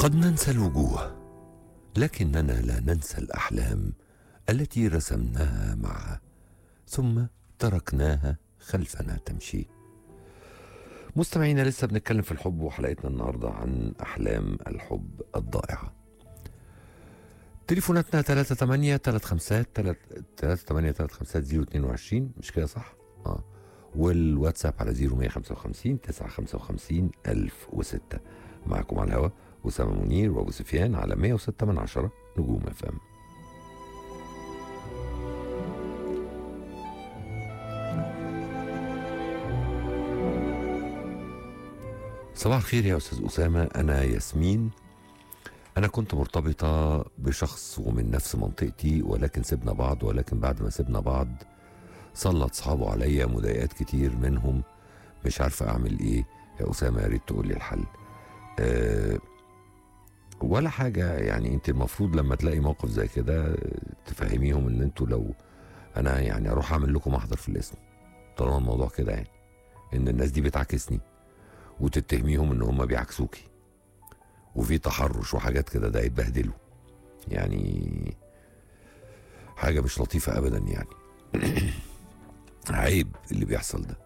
قد ننسى الوجوه لكننا لا ننسى الاحلام التي رسمناها معها ثم تركناها خلفنا تمشي مستمعينا لسه بنتكلم في الحب وحلقتنا النهارده عن احلام الحب الضائعه تليفوناتنا 38 35 38 35 022 مش كده صح؟ اه والواتساب على 0155 955 1006 معكم على الهواء أسامة منير وأبو سفيان على 106 من عشرة نجوم اف ام صباح الخير يا أستاذ أسامة أنا ياسمين أنا كنت مرتبطة بشخص ومن نفس منطقتي ولكن سيبنا بعض ولكن بعد ما سيبنا بعض سلط صحابه عليا مضايقات كتير منهم مش عارفة أعمل إيه يا أسامة يا ريت تقول لي الحل أه ولا حاجة يعني أنت المفروض لما تلاقي موقف زي كده تفهميهم إن أنتوا لو أنا يعني أروح أعمل لكم محضر في الاسم طالما الموضوع كده يعني إن الناس دي بتعاكسني وتتهميهم إن هم بيعكسوكي وفي تحرش وحاجات كده ده يتبهدلوا يعني حاجة مش لطيفة أبدا يعني عيب اللي بيحصل ده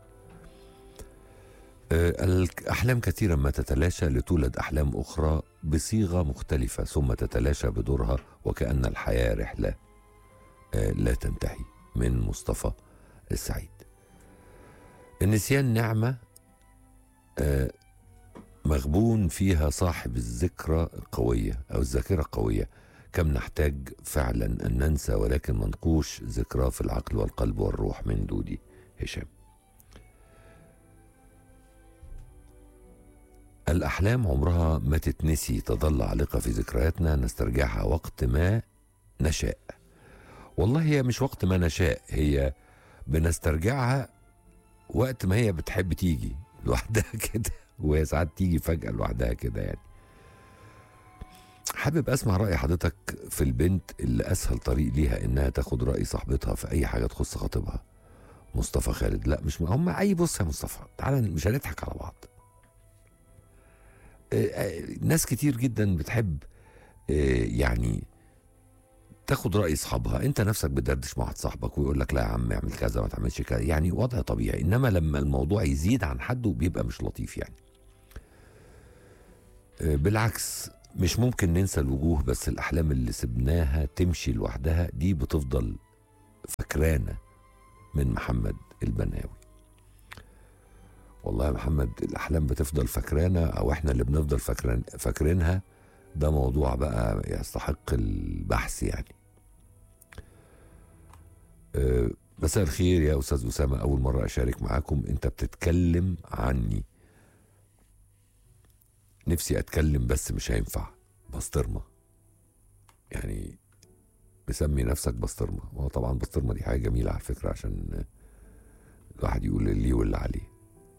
آه، الأحلام كثيرا ما تتلاشى لتولد أحلام أخرى بصيغة مختلفة ثم تتلاشى بدورها وكأن الحياة رحلة آه، لا تنتهي من مصطفى السعيد النسيان نعمة آه، مغبون فيها صاحب الذكرى القوية أو الذاكرة القوية كم نحتاج فعلا أن ننسى ولكن منقوش ذكرى في العقل والقلب والروح من دودي هشام الأحلام عمرها ما تتنسي تظل عالقة في ذكرياتنا نسترجعها وقت ما نشاء والله هي مش وقت ما نشاء هي بنسترجعها وقت ما هي بتحب تيجي لوحدها كده وهي ساعات تيجي فجأة لوحدها كده يعني حابب اسمع رأي حضرتك في البنت اللي اسهل طريق ليها انها تاخد رأي صاحبتها في اي حاجة تخص خطيبها مصطفى خالد لا مش هم اي بص يا مصطفى تعالى مش هنضحك على بعض آه، آه، ناس كتير جدا بتحب آه، يعني تاخد رأي اصحابها انت نفسك بدردش مع واحد صاحبك ويقول لك لا يا عم اعمل كذا ما تعملش كذا يعني وضع طبيعي انما لما الموضوع يزيد عن حده بيبقى مش لطيف يعني آه، بالعكس مش ممكن ننسى الوجوه بس الأحلام اللي سبناها تمشي لوحدها دي بتفضل فكرانا من محمد البناوي والله يا محمد الأحلام بتفضل فكرانا أو إحنا اللي بنفضل فكران فاكرينها ده موضوع بقى يستحق البحث يعني أه، مساء الخير يا أستاذ أسامة أول مرة أشارك معاكم أنت بتتكلم عني نفسي اتكلم بس مش هينفع بسطرمه يعني مسمي نفسك بسطرمه وهو طبعا بسطرمه دي حاجه جميله على فكره عشان الواحد يقول اللي واللي عليه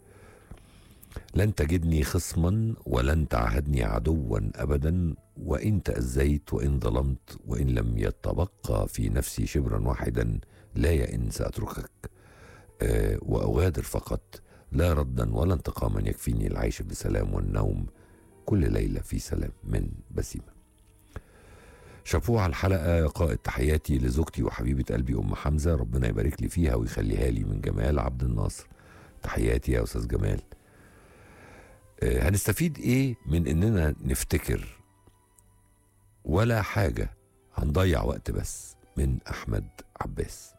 لن تجدني خصما ولن تعهدني عدوا ابدا وان تاذيت وان ظلمت وان لم يتبقى في نفسي شبرا واحدا لا يئن ساتركك أه واغادر فقط لا ردا ولا انتقاما يكفيني العيش بسلام والنوم كل ليلة في سلام من بسيمة شافوه على الحلقة يا قائد تحياتي لزوجتي وحبيبة قلبي أم حمزة ربنا يبارك لي فيها ويخليها لي من جمال عبد الناصر تحياتي يا أستاذ جمال آه، هنستفيد إيه من إننا نفتكر ولا حاجة هنضيع وقت بس من أحمد عباس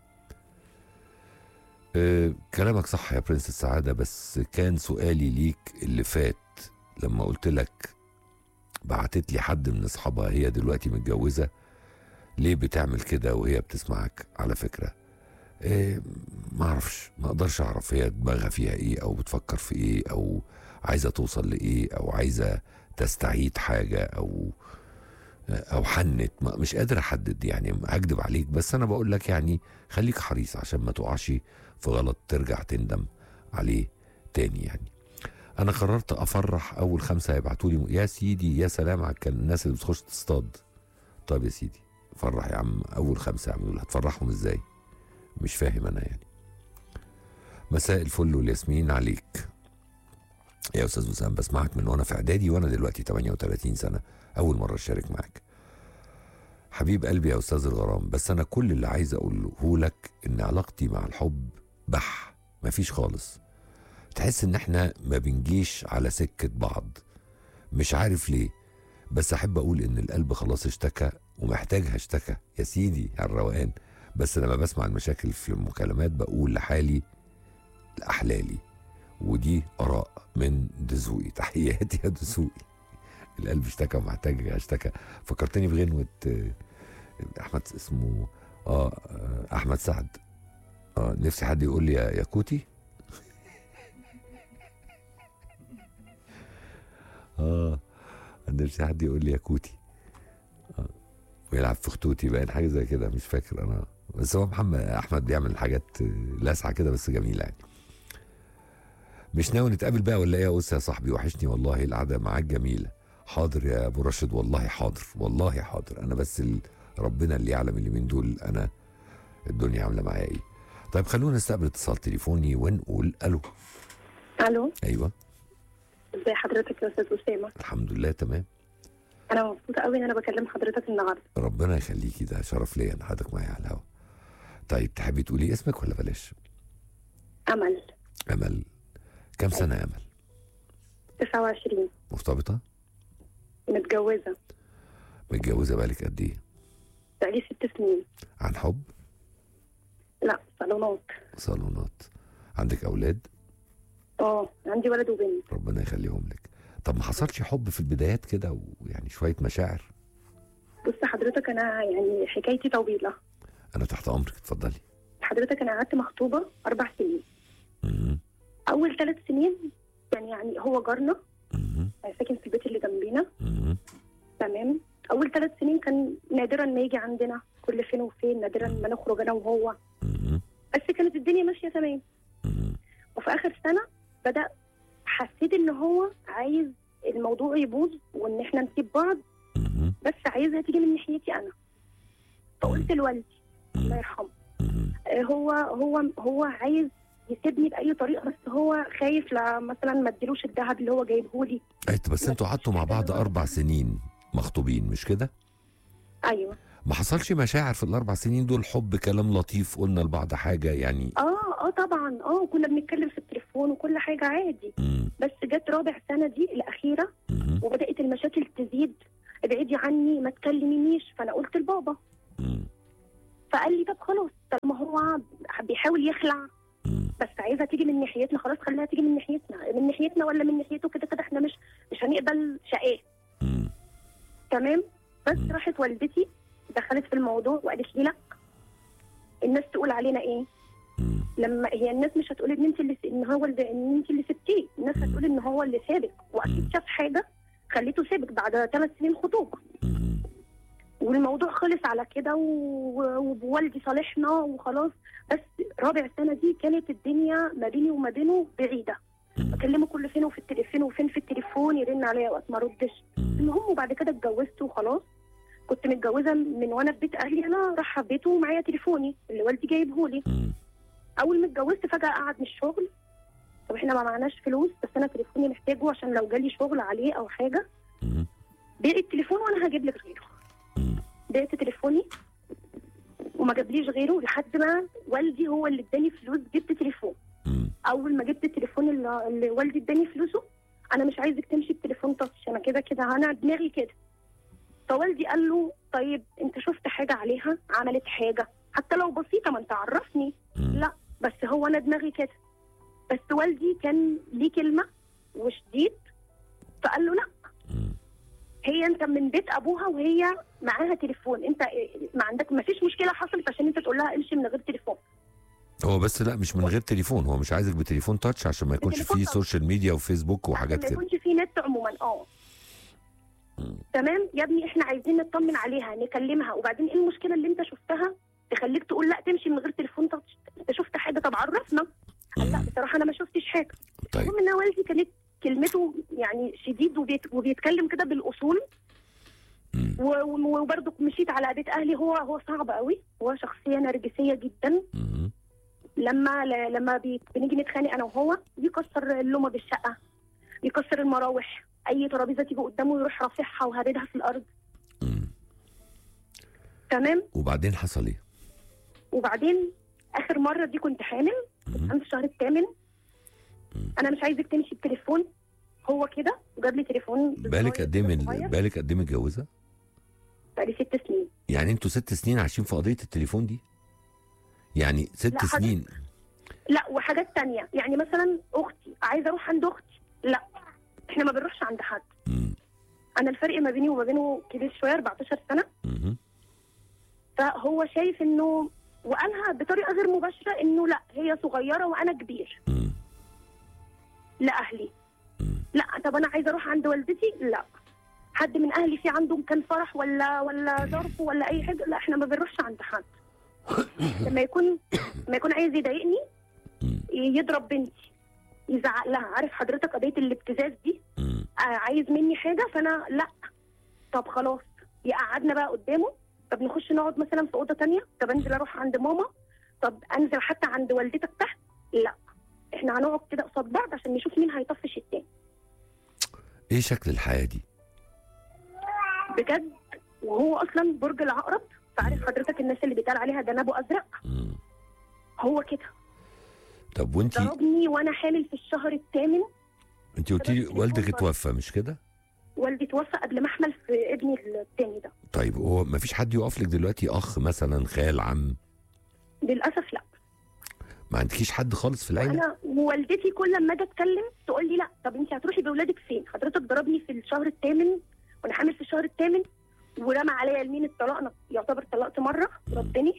آه، كلامك صح يا برنس السعادة بس كان سؤالي ليك اللي فات لما قلت لك بعتت لي حد من اصحابها هي دلوقتي متجوزه ليه بتعمل كده وهي بتسمعك على فكره إيه ما اعرفش ما اقدرش اعرف هي دماغها فيها ايه او بتفكر في ايه او عايزه توصل لايه او عايزه تستعيد حاجه او او حنت ما مش قادر احدد يعني هكدب عليك بس انا بقول لك يعني خليك حريص عشان ما تقعش في غلط ترجع تندم عليه تاني يعني انا قررت افرح اول خمسه هيبعتوا لي يا سيدي يا سلام على الكل- الناس اللي بتخش تصطاد طيب يا سيدي فرح يا عم اول خمسه يعملوا لها هتفرحهم ازاي مش فاهم انا يعني مساء الفل والياسمين عليك يا استاذ وسام بسمعك من وانا في اعدادي وانا دلوقتي 38 سنه اول مره اشارك معاك حبيب قلبي يا استاذ الغرام بس انا كل اللي عايز اقوله لك ان علاقتي مع الحب بح مفيش خالص تحس ان احنا ما بنجيش على سكه بعض مش عارف ليه بس احب اقول ان القلب خلاص اشتكى ومحتاجها اشتكى يا سيدي على الروقان بس لما بسمع المشاكل في المكالمات بقول لحالي لاحلالي ودي اراء من دزوقي تحياتي يا دزوقي القلب اشتكى ومحتاج اشتكى فكرتني بغنوة آه، احمد اسمه اه آه، احمد سعد اه نفسي حد يقول لي يا يا كوتي اه نفسي حد يقول لي يا كوتي آه. ويلعب في خطوتي باين حاجه زي كده مش فاكر انا بس هو محمد احمد بيعمل حاجات آه، لاسعه كده بس جميله يعني مش ناوي نتقابل بقى ولا ايه يا أس يا صاحبي وحشني والله القعده معاك جميله حاضر يا ابو راشد والله حاضر والله حاضر انا بس ال... ربنا اللي يعلم اليومين دول انا الدنيا عامله معايا ايه طيب خلونا نستقبل اتصال تليفوني ونقول الو الو ايوه ازي حضرتك يا استاذ اسامه الحمد لله تمام انا مبسوطه قوي ان انا بكلم حضرتك النهارده ربنا يخليكي ده شرف ليا ان حضرتك معايا على الهوا طيب تحبي تقولي اسمك ولا بلاش امل امل كم سنه يا امل 29 مرتبطه متجوزه متجوزه بالك قد ايه بقالي ست سنين عن حب لا صالونات صالونات عندك اولاد اه عندي ولد وبنت ربنا يخليهم لك طب ما حصلش حب في البدايات كده ويعني شويه مشاعر بص حضرتك انا يعني حكايتي طويله انا تحت امرك اتفضلي حضرتك انا قعدت مخطوبه اربع سنين مهم. اول ثلاث سنين كان يعني هو جارنا مهم. ساكن في البيت اللي جنبينا مهم. تمام اول ثلاث سنين كان نادرا ما يجي عندنا كل فين وفين نادرا ما نخرج انا وهو مهم. بس كانت الدنيا ماشيه تمام مهم. وفي اخر سنه بدا حسيت ان هو عايز الموضوع يبوظ وان احنا نسيب بعض مهم. بس عايزها تيجي من ناحيتي انا فقلت لوالدي الله مهم. يرحمه مهم. آه، هو هو هو عايز يسيبني باي طريقه بس هو خايف لا مثلا ما اديلوش الذهب اللي هو جايبه لي أيوة، بس انتوا قعدتوا مع بعض اربع سنين مخطوبين مش كده ايوه ما حصلش مشاعر في الاربع سنين دول حب كلام لطيف قلنا لبعض حاجه يعني اه اه طبعا اه كنا بنتكلم في التليفون وكل حاجه عادي مم. بس جت رابع سنه دي الاخيره مهم. وبدات المشاكل تزيد ابعدي عني ما تكلمينيش فانا قلت لبابا مم. فقال لي طب خلاص طالما هو بيحاول يخلع مم. بس عايزها تيجي من ناحيتنا خلاص خليها تيجي من ناحيتنا من ناحيتنا ولا من ناحيته كده كده احنا مش مش هنقبل شقاه مم. تمام بس مم. راحت والدتي دخلت في الموضوع وقالت لي لا الناس تقول علينا ايه مم. لما هي الناس مش هتقول ان انت اللي ان هو اللي ان انت اللي سبتيه الناس مم. هتقول ان هو اللي سابك مم. واكيد شاف حاجه خليته سابك بعد ثلاث سنين خطوبه مم. والموضوع خلص على كده و- ووالدي صالحنا وخلاص بس رابع سنه دي كانت الدنيا ما بيني وما بينه بعيده مم. بكلمه كل فين وفي التليفون وفين في التليفون يرن عليا وقت ما ردش مم. المهم وبعد كده اتجوزت وخلاص كنت متجوزه من وانا في بيت اهلي انا رايحه بيته ومعايا تليفوني اللي والدي جايبه لي مم. اول ما اتجوزت فجاه قعد من الشغل طب احنا ما معناش فلوس بس انا تليفوني محتاجه عشان لو جالي شغل عليه او حاجه مم. بيع التليفون وانا هجيب لك غيره مم. بعت تليفوني وما جابليش غيره لحد ما والدي هو اللي اداني فلوس جبت تليفون مم. اول ما جبت التليفون اللي, اللي والدي اداني فلوسه انا مش عايزك تمشي بتليفون تاتش انا كده كده انا دماغي كده فوالدي قال له طيب انت شفت حاجه عليها عملت حاجه حتى لو بسيطه ما انت عرفني مم. لا بس هو انا دماغي كده بس والدي كان ليه كلمه وشديد فقال له لا مم. هي انت من بيت ابوها وهي معاها تليفون انت ما عندك ما فيش مشكله حصلت عشان انت تقول لها امشي من غير تليفون هو بس لا مش من غير تليفون هو مش عايزك بتليفون تاتش عشان ما يكونش بتليفون فيه تاتش. سوشيال ميديا وفيسبوك وحاجات ما كده يكونش في نت عموما اه مم. تمام يا ابني احنا عايزين نطمن عليها نكلمها وبعدين ايه المشكله اللي انت شفتها تخليك تقول لا تمشي من غير تليفون تاتش انت شفت حاجه طب عرفنا قال لا مم. بصراحه انا ما شفتش حاجه طيب المهم ان والدي كانت كلمته يعني شديد وبيت وبيتكلم كده بالاصول مم. و- و- وبرضه مشيت على بيت اهلي هو هو صعب قوي هو شخصيه نرجسيه جدا مم. لما ل- لما بي- بنيجي نتخانق انا وهو يكسر اللومه بالشقه يكسر المراوح اي ترابيزه تيجي قدامه يروح رافعها وهابدها في الارض مم. تمام وبعدين حصل ايه؟ وبعدين اخر مره دي كنت حامل مم. انا في الشهر الثامن مم. انا مش عايزك تمشي بتليفون هو كده وجاب لي تليفون بالك قد ايه من صغير. بالك قد ايه متجوزه؟ بقالي ست سنين يعني انتوا ست سنين عايشين في قضيه التليفون دي؟ يعني ست لا، حضرتك- سنين لا وحاجات تانية يعني مثلا اختي عايزه اروح عند اختي لا احنا ما بنروحش عند حد مم. انا الفرق ما بيني وما بينه كبير شويه 14 سنه مم. فهو شايف انه وقالها بطريقه غير مباشره انه لا هي صغيره وانا كبير مم. لاهلي مم. لا طب انا عايزه اروح عند والدتي لا حد من اهلي في عنده كان فرح ولا ولا ظرف ولا اي حاجه لا احنا ما بنروحش عند حد لما يكون لما يكون عايز يضايقني مم. يضرب بنتي يزعق لها عارف حضرتك قضيه الابتزاز دي مم. آه، عايز مني حاجه فانا لا طب خلاص يقعدنا بقى قدامه طب نخش نقعد مثلا في اوضه تانية طب انزل اروح عند ماما طب انزل حتى عند والدتك تحت لا احنا هنقعد كده قصاد بعض عشان نشوف مين هيطفش التاني ايه شكل الحياه دي؟ بجد وهو اصلا برج العقرب فعارف حضرتك الناس اللي بيتقال عليها ده نابو ازرق مم. هو كده طب وانتي ضربني وانا حامل في الشهر الثامن انتي قلتي لي التليفون والدك برضه. اتوفى مش كده؟ والدي توفى قبل ما احمل في ابني الثاني ده طيب هو ما فيش حد يقف لك دلوقتي اخ مثلا خال عم للاسف لا ما عندكيش حد خالص في العيله؟ انا والدتي كل ما اجي اتكلم تقول لي لا طب انت هتروحي باولادك فين حضرتك ضربني في الشهر الثامن وانا حامل في الشهر الثامن ورمى عليا يمين اتطلقنا يعتبر طلقت مره ربني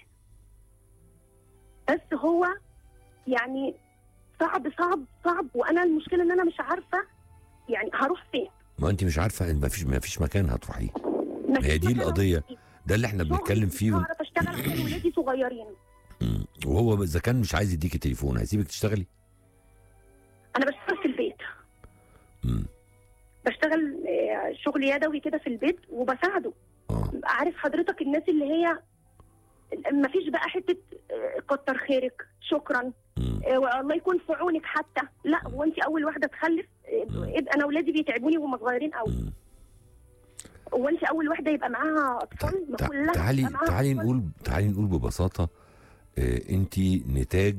بس هو يعني صعب صعب صعب وانا المشكله ان انا مش عارفه يعني هروح فين ما انت مش عارفه ان ما فيش ما فيش مكان هتروحيه مفيش هي دي مكان القضية. أروح فيه. ده اللي احنا شغلي بنتكلم مش فيه هعرف اشتغل عشان ولادي صغيرين مم. وهو اذا كان مش عايز يديكي تليفون هيسيبك تشتغلي انا بشتغل في البيت مم. بشتغل آه، شغل يدوي كده في البيت وبساعده اه عارف حضرتك الناس اللي هي ما فيش بقى حته آه، كتر خيرك شكرا مم. آه، والله يكون في عونك حتى لا هو انت اول واحده تخلف آه، يبقى انا اولادي بيتعبوني وهم صغيرين قوي مم. هو انت اول واحده يبقى معاها اطفال ما تع- كلها تعالي يبقى معاها تعالي أطفال. نقول تعالي نقول ببساطه آه انت نتاج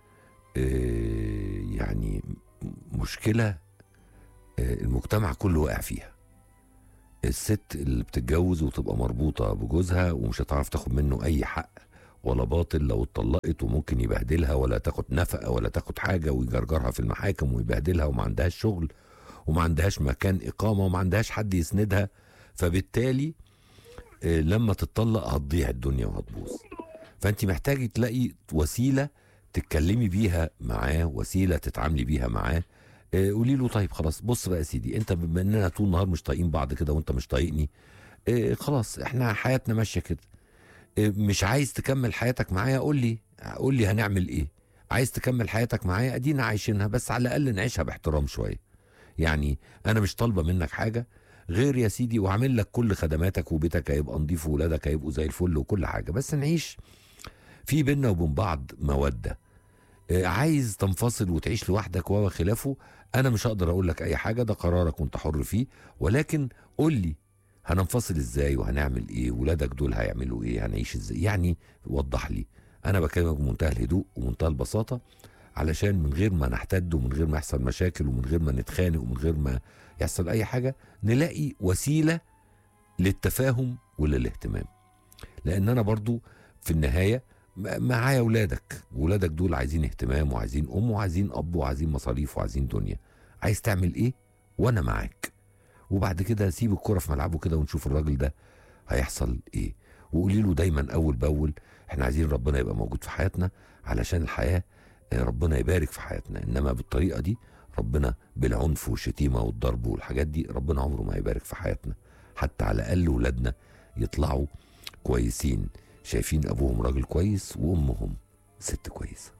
آه يعني م- مشكله آه المجتمع كله واقع فيها الست اللي بتتجوز وتبقى مربوطه بجوزها ومش هتعرف تاخد منه اي حق ولا باطل لو اتطلقت وممكن يبهدلها ولا تاخد نفقه ولا تاخد حاجه ويجرجرها في المحاكم ويبهدلها وما عندهاش شغل وما عندهاش مكان اقامه وما عندهاش حد يسندها فبالتالي آه، لما تتطلق هتضيع الدنيا وهتبوظ فانت محتاجه تلاقي وسيله تتكلمي بيها معاه وسيله تتعاملي بيها معاه آه، قولي له طيب خلاص بص بقى يا سيدي انت بما اننا طول النهار مش طايقين بعض كده وانت مش طايقني آه، خلاص احنا حياتنا ماشيه كده آه، مش عايز تكمل حياتك معايا قول لي قول لي هنعمل ايه عايز تكمل حياتك معايا ادينا عايشينها بس على الاقل نعيشها باحترام شويه يعني انا مش طالبه منك حاجه غير يا سيدي وعامل لك كل خدماتك وبيتك هيبقى نضيف وولادك هيبقوا زي الفل وكل حاجه بس نعيش في بينا وبين بعض موده آه، عايز تنفصل وتعيش لوحدك وهو خلافه انا مش هقدر اقول لك اي حاجه ده قرارك وانت حر فيه ولكن قول لي هننفصل ازاي وهنعمل ايه ولادك دول هيعملوا ايه هنعيش ازاي يعني وضح لي انا بكلمك بمنتهى الهدوء ومنتهى البساطه علشان من غير ما نحتد ومن غير ما يحصل مشاكل ومن غير ما نتخانق ومن غير ما يحصل اي حاجه نلاقي وسيله للتفاهم وللاهتمام لان انا برضو في النهايه م- معايا ولادك ولادك دول عايزين اهتمام وعايزين ام وعايزين اب وعايزين مصاريف وعايزين دنيا عايز تعمل ايه وانا معاك وبعد كده سيب الكرة في ملعبه كده ونشوف الراجل ده هيحصل ايه وقولي له دايما اول باول احنا عايزين ربنا يبقى موجود في حياتنا علشان الحياه آه، ربنا يبارك في حياتنا انما بالطريقه دي ربنا بالعنف والشتيمه والضرب والحاجات دي ربنا عمره ما هيبارك في حياتنا حتى على الاقل ولادنا يطلعوا كويسين شايفين ابوهم راجل كويس وامهم ست كويسه